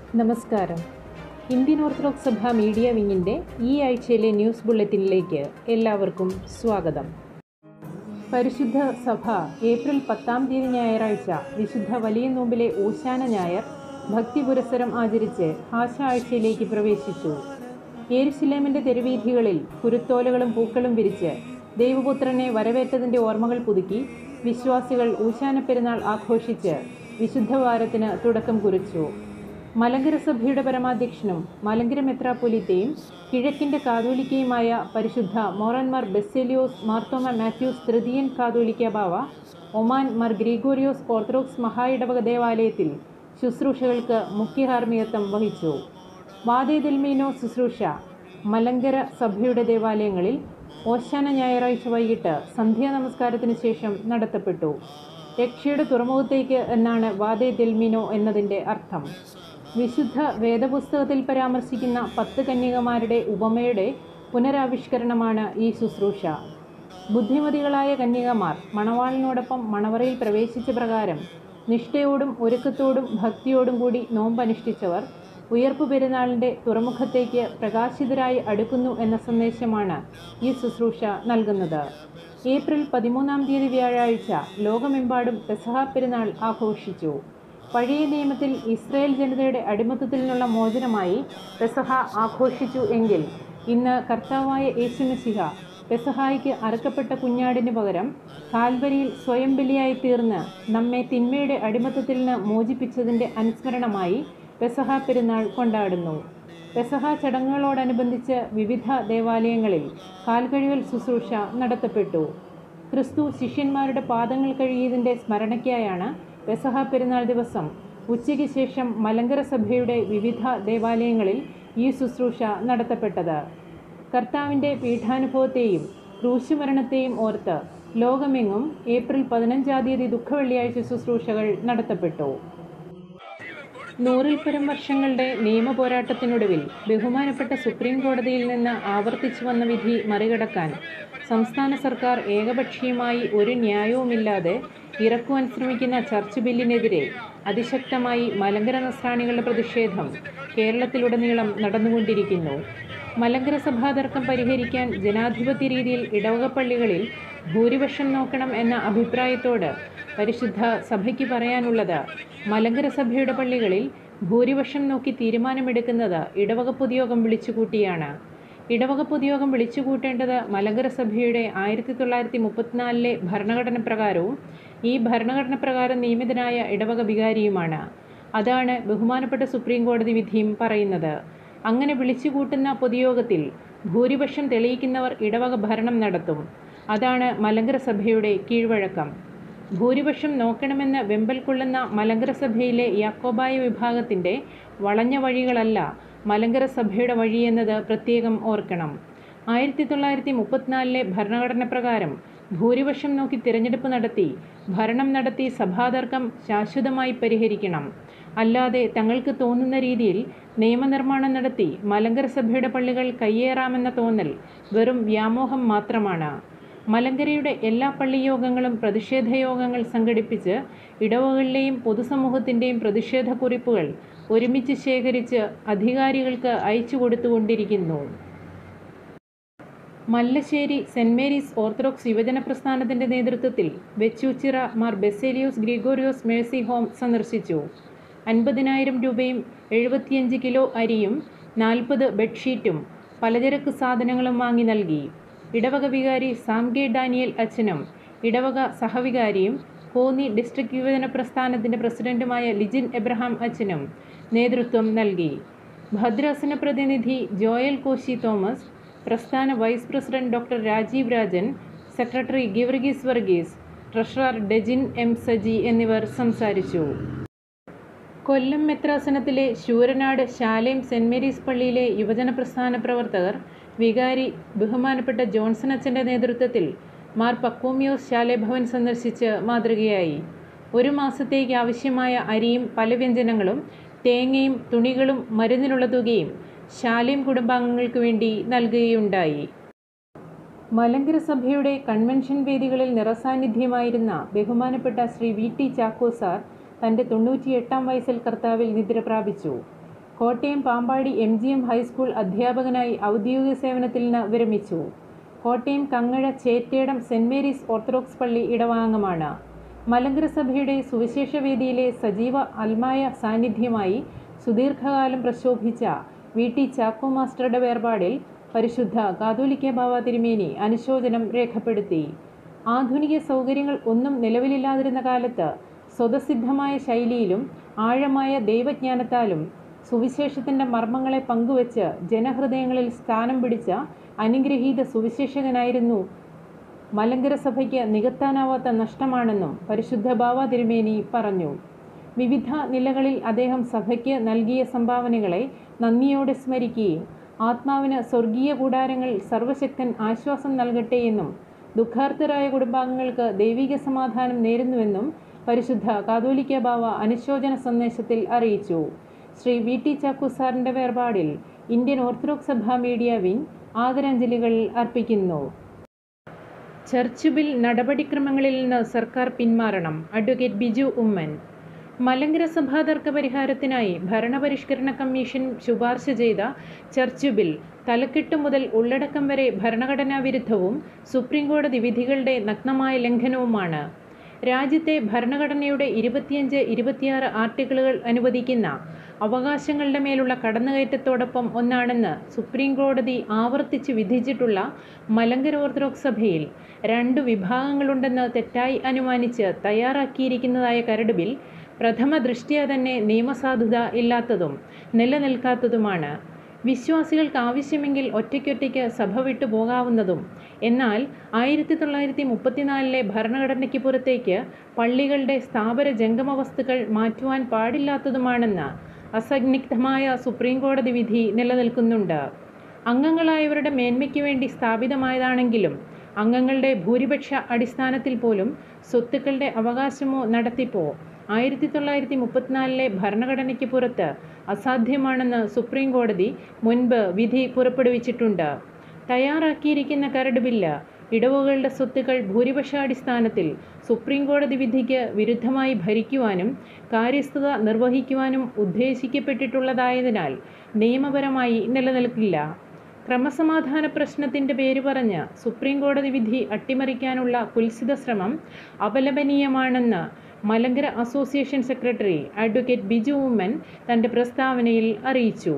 നമസ്കാരം Indian Orthodox സഭ media വിങ്ങിൻ്റെ ഈ ആഴ്ചയിലെ ന്യൂസ് ബുള്ളറ്റിനിലേക്ക് എല്ലാവർക്കും സ്വാഗതം പരിശുദ്ധ സഭ ഏപ്രിൽ പത്താം തീയതി ഞായറാഴ്ച വിശുദ്ധ വലിയ നോമ്പിലെ ഓശാന ഞായർ ഭക്തി പുരസ്സരം ആചരിച്ച് ആശ ആഴ്ചയിലേക്ക് പ്രവേശിച്ചു യേരുശിലേമിൻ്റെ തെരുവീഥികളിൽ കുരുത്തോലകളും പൂക്കളും വിരിച്ച് ദൈവപുത്രനെ വരവേറ്റതിൻ്റെ ഓർമ്മകൾ പുതുക്കി വിശ്വാസികൾ ഊശാന പെരുന്നാൾ ആഘോഷിച്ച് വിശുദ്ധവാരത്തിന് തുടക്കം കുറിച്ചു മലങ്കര സഭയുടെ പരമാധ്യക്ഷനും മലങ്കര മെത്രാപ്പൊലിത്തയും കിഴക്കിൻ്റെ കാതോലിക്കയുമായ പരിശുദ്ധ മോറന്മാർ ബെസേലിയോസ് മാർത്തോമ മാത്യൂസ് തൃതീയൻ കാതോലിക്ക ബാവ ഒമാൻ മാർ ഗ്രിഗോറിയോസ് ഓർത്തഡോക്സ് മഹായിടവക ദേവാലയത്തിൽ ശുശ്രൂഷകൾക്ക് മുഖ്യകാർമ്മികത്വം വഹിച്ചു വാദേ ദിൽമീനോ ശുശ്രൂഷ മലങ്കര സഭയുടെ ദേവാലയങ്ങളിൽ ഓശാന ഞായറാഴ്ച വൈകിട്ട് സന്ധ്യാ നമസ്കാരത്തിന് ശേഷം നടത്തപ്പെട്ടു രക്ഷയുടെ തുറമുഖത്തേക്ക് എന്നാണ് വാദേ ദിൽമിനോ എന്നതിൻ്റെ അർത്ഥം വിശുദ്ധ വേദപുസ്തകത്തിൽ പരാമർശിക്കുന്ന പത്ത് കന്യകമാരുടെ ഉപമയുടെ പുനരാവിഷ്കരണമാണ് ഈ ശുശ്രൂഷ ബുദ്ധിമതികളായ കന്യകമാർ മണവാളിനോടൊപ്പം മണവറയിൽ പ്രവേശിച്ച പ്രകാരം നിഷ്ഠയോടും ഒരുക്കത്തോടും ഭക്തിയോടും കൂടി നോമ്പനുഷ്ഠിച്ചവർ ഉയർപ്പ് പെരുന്നാളിൻ്റെ തുറമുഖത്തേക്ക് പ്രകാശിതരായി അടുക്കുന്നു എന്ന സന്ദേശമാണ് ഈ ശുശ്രൂഷ നൽകുന്നത് ഏപ്രിൽ പതിമൂന്നാം തീയതി വ്യാഴാഴ്ച ലോകമെമ്പാടും പെസഹ പെരുന്നാൾ ആഘോഷിച്ചു പഴയ നിയമത്തിൽ ഇസ്രായേൽ ജനതയുടെ അടിമത്തത്തിൽ നിന്നുള്ള മോചനമായി പെസഹ ആഘോഷിച്ചു എങ്കിൽ ഇന്ന് കർത്താവായ യേശുമിശിഹ പെസഹായിക്ക് അറുക്കപ്പെട്ട കുഞ്ഞാടിന് പകരം കാൽവരിയിൽ സ്വയം ബലിയായി തീർന്ന് നമ്മെ തിന്മയുടെ അടിമത്തത്തിൽ നിന്ന് മോചിപ്പിച്ചതിൻ്റെ അനുസ്മരണമായി പെസഹ പെരുന്നാൾ കൊണ്ടാടുന്നു പെസഹ ചടങ്ങുകളോടനുബന്ധിച്ച് വിവിധ ദേവാലയങ്ങളിൽ കാൽകഴുകൽ ശുശ്രൂഷ നടത്തപ്പെട്ടു ക്രിസ്തു ശിഷ്യന്മാരുടെ പാദങ്ങൾ കഴുകിയതിൻ്റെ സ്മരണയ്ക്കായാണ് പെസഹ പെരുന്നാൾ ദിവസം ഉച്ചയ്ക്ക് ശേഷം മലങ്കര സഭയുടെ വിവിധ ദേവാലയങ്ങളിൽ ഈ ശുശ്രൂഷ നടത്തപ്പെട്ടത് കർത്താവിൻ്റെ പീഠാനുഭവത്തെയും ക്രൂശുമരണത്തെയും ഓർത്ത് ലോകമെങ്ങും ഏപ്രിൽ പതിനഞ്ചാം തീയതി ദുഃഖവെള്ളിയാഴ്ച ശുശ്രൂഷകൾ നടത്തപ്പെട്ടു നൂറിൽ പരം വർഷങ്ങളുടെ നിയമ പോരാട്ടത്തിനൊടുവിൽ ബഹുമാനപ്പെട്ട സുപ്രീം കോടതിയിൽ നിന്ന് ആവർത്തിച്ചു വന്ന വിധി മറികടക്കാൻ സംസ്ഥാന സർക്കാർ ഏകപക്ഷീയമായി ഒരു ന്യായവുമില്ലാതെ ഇറക്കുവാൻ ശ്രമിക്കുന്ന ചർച്ച് ബില്ലിനെതിരെ അതിശക്തമായി മലങ്കര നസ്രാണികളുടെ പ്രതിഷേധം കേരളത്തിലുടനീളം നടന്നുകൊണ്ടിരിക്കുന്നു മലങ്കര സഭാതർക്കം പരിഹരിക്കാൻ ജനാധിപത്യ രീതിയിൽ ഇടവകപ്പള്ളികളിൽ ഭൂരിപക്ഷം നോക്കണം എന്ന അഭിപ്രായത്തോട് പരിശുദ്ധ സഭയ്ക്ക് പറയാനുള്ളത് മലങ്കര സഭയുടെ പള്ളികളിൽ ഭൂരിപക്ഷം നോക്കി തീരുമാനമെടുക്കുന്നത് ഇടവക പൊതുയോഗം വിളിച്ചുകൂട്ടിയാണ് ഇടവക പൊതുയോഗം വിളിച്ചുകൂട്ടേണ്ടത് മലങ്കര സഭയുടെ ആയിരത്തി തൊള്ളായിരത്തി മുപ്പത്തിനാലിലെ ഭരണഘടന പ്രകാരവും ഈ ഭരണഘടന പ്രകാരം നിയമിതനായ ഇടവക വികാരിയുമാണ് അതാണ് ബഹുമാനപ്പെട്ട സുപ്രീം കോടതി വിധിയും പറയുന്നത് അങ്ങനെ വിളിച്ചുകൂട്ടുന്ന പൊതുയോഗത്തിൽ ഭൂരിപക്ഷം തെളിയിക്കുന്നവർ ഇടവക ഭരണം നടത്തും അതാണ് മലങ്കര സഭയുടെ കീഴ്വഴക്കം ഭൂരിപക്ഷം നോക്കണമെന്ന് വെമ്പൽ കൊള്ളുന്ന മലങ്കര സഭയിലെ യാക്കോബായ വിഭാഗത്തിൻ്റെ വളഞ്ഞ വഴികളല്ല മലങ്കര സഭയുടെ വഴിയെന്നത് പ്രത്യേകം ഓർക്കണം ആയിരത്തി തൊള്ളായിരത്തി മുപ്പത്തിനാലിലെ ഭരണഘടന പ്രകാരം ഭൂരിപക്ഷം നോക്കി തിരഞ്ഞെടുപ്പ് നടത്തി ഭരണം നടത്തി സഭാതർക്കം ശാശ്വതമായി പരിഹരിക്കണം അല്ലാതെ തങ്ങൾക്ക് തോന്നുന്ന രീതിയിൽ നിയമനിർമ്മാണം നടത്തി മലങ്കര സഭയുടെ പള്ളികൾ കയ്യേറാമെന്ന തോന്നൽ വെറും വ്യാമോഹം മാത്രമാണ് മലങ്കരയുടെ എല്ലാ പള്ളിയോഗങ്ങളും പ്രതിഷേധ യോഗങ്ങൾ സംഘടിപ്പിച്ച് ഇടവകളിലെയും പൊതുസമൂഹത്തിൻ്റെയും പ്രതിഷേധ കുറിപ്പുകൾ ഒരുമിച്ച് ശേഖരിച്ച് അധികാരികൾക്ക് അയച്ചു കൊടുത്തുകൊണ്ടിരിക്കുന്നു മല്ലശ്ശേരി സെൻറ് മേരീസ് ഓർത്തഡോക്സ് യുവജന പ്രസ്ഥാനത്തിൻ്റെ നേതൃത്വത്തിൽ വെച്ചൂച്ചിറ മാർ ബെസേലിയോസ് ഗ്രിഗോറിയോസ് മേഴ്സി ഹോം സന്ദർശിച്ചു അൻപതിനായിരം രൂപയും എഴുപത്തിയഞ്ച് കിലോ അരിയും നാൽപ്പത് ബെഡ്ഷീറ്റും പലചരക്ക് സാധനങ്ങളും വാങ്ങി നൽകി ഇടവക വികാരി സാം കെ ഡാനിയൽ അച്ഛനും ഇടവക സഹവികാരിയും കോന്നി ഡിസ്ട്രിക്ട് യുവജന പ്രസ്ഥാനത്തിൻ്റെ പ്രസിഡന്റുമായ ലിജിൻ എബ്രഹാം അച്ഛനും നേതൃത്വം നൽകി ഭദ്രാസന പ്രതിനിധി ജോയൽ കോശി തോമസ് പ്രസ്ഥാന vice president doctor Rajeev Rajan secretary Geevarghese Varghese treasurer Dejin M Saji എന്നിവർ സംസാരിച്ചു കൊല്ലം മെത്രാസനത്തിലെ ശൂരനാട് ശാലേം സെൻറ് മേരീസ് പള്ളിയിലെ യുവജന പ്രസ്ഥാന പ്രവർത്തകർ വികാരി ബഹുമാനപ്പെട്ട ജോൺസൺ അച്ഛൻ്റെ നേതൃത്വത്തിൽ മാർ പക്കൂമിയോസ് ശാലേഭവൻ സന്ദർശിച്ച് മാതൃകയായി ഒരു മാസത്തേക്ക് ആവശ്യമായ അരിയും പല വ്യഞ്ജനങ്ങളും തേങ്ങയും തുണികളും മരുന്നിനുള്ള തുകയും ശാലേം കുടുംബാംഗങ്ങൾക്ക് വേണ്ടി നൽകുകയുണ്ടായി മലങ്കര സഭയുടെ കൺവെൻഷൻ വേദികളിൽ നിറസാന്നിധ്യമായിരുന്ന ബഹുമാനപ്പെട്ട Shri V T Chacko sir തൻ്റെ തൊണ്ണൂറ്റിയെട്ടാം വയസ്സിൽ കർത്താവിൽ നിദ്ര പ്രാപിച്ചു Kottayam Pampady M G M high school അധ്യാപകനായി ഔദ്യോഗിക സേവനത്തിൽ നിന്ന് വിരമിച്ചു Kottayam Kangazha Chettedam Saint Mary's Orthodox പള്ളി ഇടവാംഗമാണ് മലങ്കര സഭയുടെ സുവിശേഷ വേദിയിലെ സജീവ അൽമായ സാന്നിധ്യമായി സുദീർഘകാലം പ്രശോഭിച്ച വി ടി ചാക്കോ മാസ്റ്ററുടെ വേർപാടിൽ പരിശുദ്ധ കാതോലിക്ക ബാവ തിരുമേനി അനുശോചനം രേഖപ്പെടുത്തി ആധുനിക സൗകര്യങ്ങൾ ഒന്നും നിലവിലില്ലാതിരുന്ന കാലത്ത് സ്വതസിദ്ധമായ ശൈലിയിലും ആഴമായ ദൈവജ്ഞാനത്താലും സുവിശേഷത്തിൻ്റെ മർമ്മങ്ങളെ പങ്കുവച്ച് ജനഹൃദയങ്ങളിൽ സ്ഥാനം പിടിച്ച അനുഗ്രഹീത സുവിശേഷകനായിരുന്നു മലങ്കര സഭയ്ക്ക് നികത്താനാവാത്ത നഷ്ടമാണെന്നും പരിശുദ്ധ ബാവ തിരുമേനി പറഞ്ഞു വിവിധ നിലകളിൽ അദ്ദേഹം സഭയ്ക്ക് നൽകിയ സംഭാവനകളെ നന്ദിയോടെ സ്മരിക്കുകയും ആത്മാവിന് സ്വർഗീയ കൂടാരങ്ങൾ സർവശക്തൻ ആശ്വാസം നൽകട്ടെ എന്നും ദുഃഖാർത്തരായ കുടുംബാംഗങ്ങൾക്ക് ദൈവിക സമാധാനം നേരുന്നുവെന്നും പരിശുദ്ധ കാതോലിക്ക ബാവ അനുശോചന സന്ദേശത്തിൽ അറിയിച്ചു ശ്രീ വി ടി ചാക്കു സാറിൻ്റെ വേർപാടിൽ ഇന്ത്യൻ ഓർത്തഡോക്സ് സഭ മീഡിയ വിങ് ആദരാഞ്ജലികൾ അർപ്പിക്കുന്നു ചർച്ച് ബിൽ നടപടിക്രമങ്ങളിൽ നിന്ന് സർക്കാർ പിന്മാറണം അഡ്വക്കേറ്റ് ബിജു ഉമ്മൻ മലങ്കര സഭാ തർക്ക പരിഹാരത്തിനായി ഭരണപരിഷ്കരണ കമ്മീഷൻ ശുപാർശ ചെയ്ത ചർച്ച് ബിൽ തലക്കെട്ട് മുതൽ ഉള്ളടക്കം വരെ ഭരണഘടനാ വിരുദ്ധവും സുപ്രീംകോടതി വിധികളുടെ നഗ്നമായ ലംഘനവുമാണ് രാജ്യത്തെ ഭരണഘടനയുടെ ഇരുപത്തിയഞ്ച് ഇരുപത്തിയാറ് ആർട്ടിക്കിളുകൾ അനുവദിക്കുന്ന അവകാശങ്ങളുടെ മേലുള്ള കടന്നുകയറ്റത്തോടൊപ്പം ഒന്നാണെന്ന് സുപ്രീം കോടതി ആവർത്തിച്ച് വിധിച്ചിട്ടുള്ള മലങ്കര ഓർത്തഡോക്സ് സഭയിൽ രണ്ട് വിഭാഗങ്ങളുണ്ടെന്ന് തെറ്റായി അനുമാനിച്ച് തയ്യാറാക്കിയിരിക്കുന്നതായ കരട് ബിൽ പ്രഥമ ദൃഷ്ട്യാ തന്നെ നിയമസാധുത ഇല്ലാത്തതും നിലനിൽക്കാത്തതുമാണ് വിശ്വാസികൾക്ക് ആവശ്യമെങ്കിൽ ഒറ്റയ്ക്കൊറ്റയ്ക്ക് സഭ വിട്ടു പോകാവുന്നതും എന്നാൽ ആയിരത്തി തൊള്ളായിരത്തി മുപ്പത്തിനാലിലെ ഭരണഘടനയ്ക്ക് പുറത്തേക്ക് പള്ളികളുടെ സ്ഥാപന ജംഗമ വസ്തുക്കൾ മാറ്റുവാൻ പാടില്ലാത്തതുമാണെന്ന് അസന്നിഗ്ധമായ സുപ്രീം കോടതി വിധി നിലനിൽക്കുന്നുണ്ട് അംഗങ്ങളായവരുടെ മേന്മയ്ക്ക് വേണ്ടി സ്ഥാപിതമായതാണെങ്കിലും അംഗങ്ങളുടെ ഭൂരിപക്ഷ അടിസ്ഥാനത്തിൽ പോലും സ്വത്തുക്കളുടെ അവകാശമോ നടത്തിപ്പോ ആയിരത്തി തൊള്ളായിരത്തി മുപ്പത്തിനാലിലെ ഭരണഘടനയ്ക്ക് പുറത്ത് അസാധ്യമാണെന്ന് സുപ്രീം കോടതി മുൻപ് വിധി പുറപ്പെടുവിച്ചിട്ടുണ്ട് തയ്യാറാക്കിയിരിക്കുന്ന കരട് ബില്ല് ഇടവുകളുടെ സ്വത്തുക്കൾ ഭൂരിപക്ഷാടിസ്ഥാനത്തിൽ സുപ്രീം കോടതി വിധിക്ക് വിരുദ്ധമായി ഭരിക്കുവാനും കാര്യസ്ഥത നിർവഹിക്കുവാനും ഉദ്ദേശിക്കപ്പെട്ടിട്ടുള്ളതായതിനാൽ നിയമപരമായി നിലനിൽക്കില്ല ക്രമസമാധാന പ്രശ്നത്തിൻ്റെ പേര് പറഞ്ഞ് സുപ്രീം കോടതി വിധി അട്ടിമറിക്കാനുള്ള കുൽസിത ശ്രമം അപലപനീയമാണെന്ന് Malankara association secretary advocate Biju Oommen തൻ്റെ പ്രസ്താവനയിൽ അറിയിച്ചു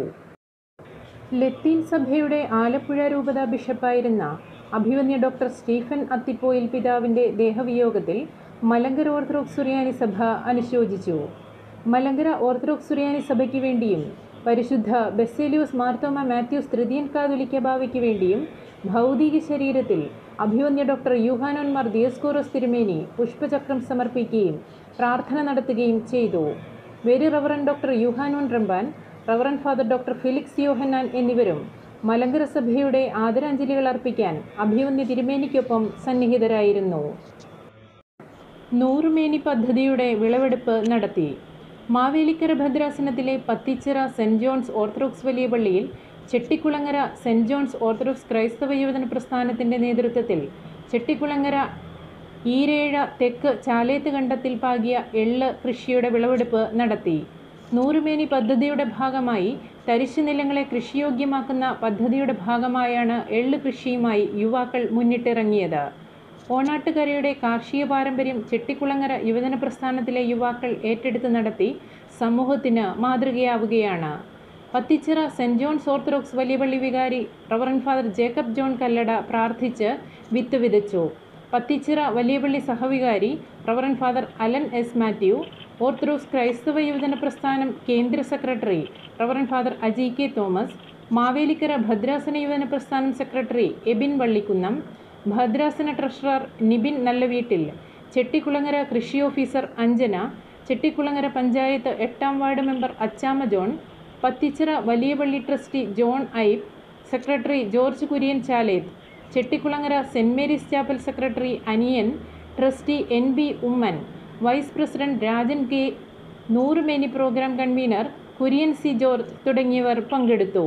ലത്തീൻ സഭയുടെ ആലപ്പുഴ രൂപത ബിഷപ്പായിരുന്ന അഭിവന്യ ഡോക്ടർ സ്റ്റീഫൻ അത്തിപ്പോയിൽ പിതാവിൻ്റെ ദേഹവിയോഗത്തിൽ മലങ്കര ഓർത്തഡോക്സ് സുറിയാനി സഭ അനുശോചിച്ചു മലങ്കര ഓർത്തഡോക്സ് സുറിയാനി സഭയ്ക്ക് വേണ്ടിയും പരിശുദ്ധ ബെസേലിയൂസ് മാർത്തോമ മാത്യൂസ് തൃതീയൻ കാതുലിക്ക ബാവയ്ക്ക് വേണ്ടിയും ഭൗതിക ശരീരത്തിൽ അഭിവന്യ ഡോക്ടർ യൂഹാനോൻ മാർ ദിയസ്കോറോസ് തിരുമേനി പുഷ്പചക്രം സമർപ്പിക്കുകയും പ്രാർത്ഥന നടത്തുകയും ചെയ്തു very reverend doctor Yuhanon Ramban reverend father doctor Felix Yohannan എന്നിവരും മലങ്കര സഭയുടെ ആദരാഞ്ജലികൾ അർപ്പിക്കാൻ അഭിവന്യ തിരുമേനിക്കൊപ്പം സന്നിഹിതരായിരുന്നു നൂറുമേനി പദ്ധതിയുടെ വിളവെടുപ്പ് നടത്തി മാവേലിക്കര ഭദ്രാസനത്തിലെ പത്തിച്ചിറ സെൻറ് ജോൺസ് ഓർത്തഡോക്സ് വലിയ പള്ളിയിൽ ചെട്ടിക്കുളങ്ങര സെൻറ് ജോൺസ് ഓർത്തഡോക്സ് ക്രൈസ്തവ യുവജന പ്രസ്ഥാനത്തിൻ്റെ നേതൃത്വത്തിൽ ചെട്ടിക്കുളങ്ങര ഈരേഴ തെക്ക് ചാലേത്ത് കണ്ടത്തിൽ പാകിയ എള്ള് കൃഷിയുടെ വിളവെടുപ്പ് നടത്തി നൂറുമേനി പദ്ധതിയുടെ ഭാഗമായി തരിശു നിലങ്ങളെ കൃഷിയോഗ്യമാക്കുന്ന പദ്ധതിയുടെ ഭാഗമായാണ് എള്ള് കൃഷിയുമായി യുവാക്കൾ മുന്നിട്ടിറങ്ങിയത് ഓണാട്ടുകരയുടെ കാർഷിക പാരമ്പര്യം ചെട്ടിക്കുളങ്ങര യുവജന പ്രസ്ഥാനത്തിലെ യുവാക്കൾ ഏറ്റെടുത്ത് നടത്തി സമൂഹത്തിന് മാതൃകയാവുകയാണ് പത്തിച്ചിറ സെൻറ് ജോൺസ് ഓർത്തഡോക്സ് വലിയ പള്ളി വികാരി reverend father Jacob John Kallada പ്രാർത്ഥിച്ച് വിത്ത് വിതച്ചു പത്തിച്ചിറ വലിയ പള്ളി സഹവികാരി reverend father Alan S Mathew Orthodox ക്രൈസ്തവ യുവജന പ്രസ്ഥാനം കേന്ദ്ര secretary reverend father Aji K Thomas Mavelikara ഭദ്രാസന യുവജന പ്രസ്ഥാനം സെക്രട്ടറി എബിൻ വള്ളിക്കുന്നം ഭദ്രാസന ട്രഷറർ നിബിൻ നല്ലവീട്ടിൽ ചെട്ടിക്കുളങ്ങര കൃഷി ഓഫീസർ അഞ്ജന ചെട്ടിക്കുളങ്ങര പഞ്ചായത്ത് എട്ടാം ward member Achamma John Pathichira വലിയ പള്ളി ട്രസ്റ്റി ജോൺ ഐബ് secretary George Kurian Chaleth Chettikulangara Saint Mary's chapel secretary Aniyan trustee N B Oommen vice president Rajan K നൂറുമേനി programme convener Kurian C George തുടങ്ങിയവർ പങ്കെടുത്തു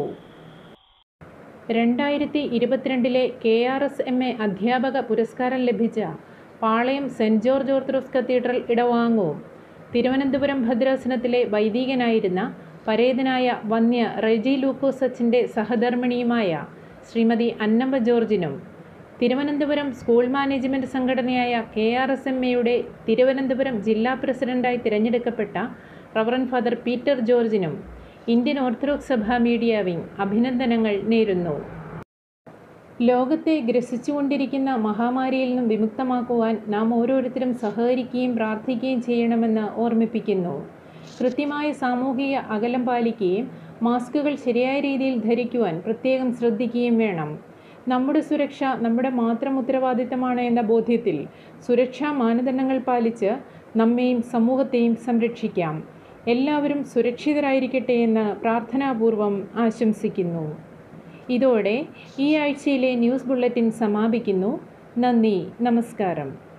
രണ്ടായിരത്തി ഇരുപത്തിരണ്ടിലെ K R S M A അധ്യാപക പുരസ്കാരം ലഭിച്ച Palayam Saint George Orthodox cathedral ഇടവാങ്ങവും തിരുവനന്തപുരം ഭദ്രാസനത്തിലെ വൈദികനായിരുന്ന പരേതനായ വന്യ റെജി ലൂക്കോസച്ചിൻ്റെ സഹധർമ്മിണിയുമായ ശ്രീമതി അന്നമ്മ ജോർജിനും തിരുവനന്തപുരം സ്കൂൾ മാനേജ്മെൻറ്റ് സംഘടനയായ കെ ആർ എസ് എം എയുടെ തിരുവനന്തപുരം ജില്ലാ പ്രസിഡന്റായി തിരഞ്ഞെടുക്കപ്പെട്ട റവറൻ ഫാദർ പീറ്റർ ജോർജിനും ഇന്ത്യൻ ഓർത്തഡോക്സ് സഭ മീഡിയ വിംഗ് അഭിനന്ദനങ്ങൾ നേരുന്നു ലോകത്തെ ഗ്രസിച്ചുകൊണ്ടിരിക്കുന്ന മഹാമാരിയിൽ നിന്നും വിമുക്തമാക്കുവാൻ നാം ഓരോരുത്തരും സഹകരിക്കുകയും പ്രാർത്ഥിക്കുകയും ചെയ്യണമെന്ന് ഓർമ്മിപ്പിക്കുന്നു കൃത്യമായ സാമൂഹിക അകലം പാലിക്കുകയും മാസ്കുകൾ ശരിയായ രീതിയിൽ ധരിക്കുവാൻ പ്രത്യേകം ശ്രദ്ധിക്കുകയും വേണം നമ്മുടെ സുരക്ഷ നമ്മുടെ മാത്രം ഉത്തരവാദിത്തമാണ് എന്ന ബോധ്യത്തിൽ സുരക്ഷാ മാനദണ്ഡങ്ങൾ പാലിച്ച് നമ്മെയും സമൂഹത്തെയും സംരക്ഷിക്കാം എല്ലാവരും സുരക്ഷിതരായിരിക്കട്ടെ എന്ന് പ്രാർത്ഥനാപൂർവം ആശംസിക്കുന്നു ഇതോടെ ഈ ആഴ്ചയിലെ ന്യൂസ് ബുള്ളറ്റിൻ സമാപിക്കുന്നു നന്ദി നമസ്കാരം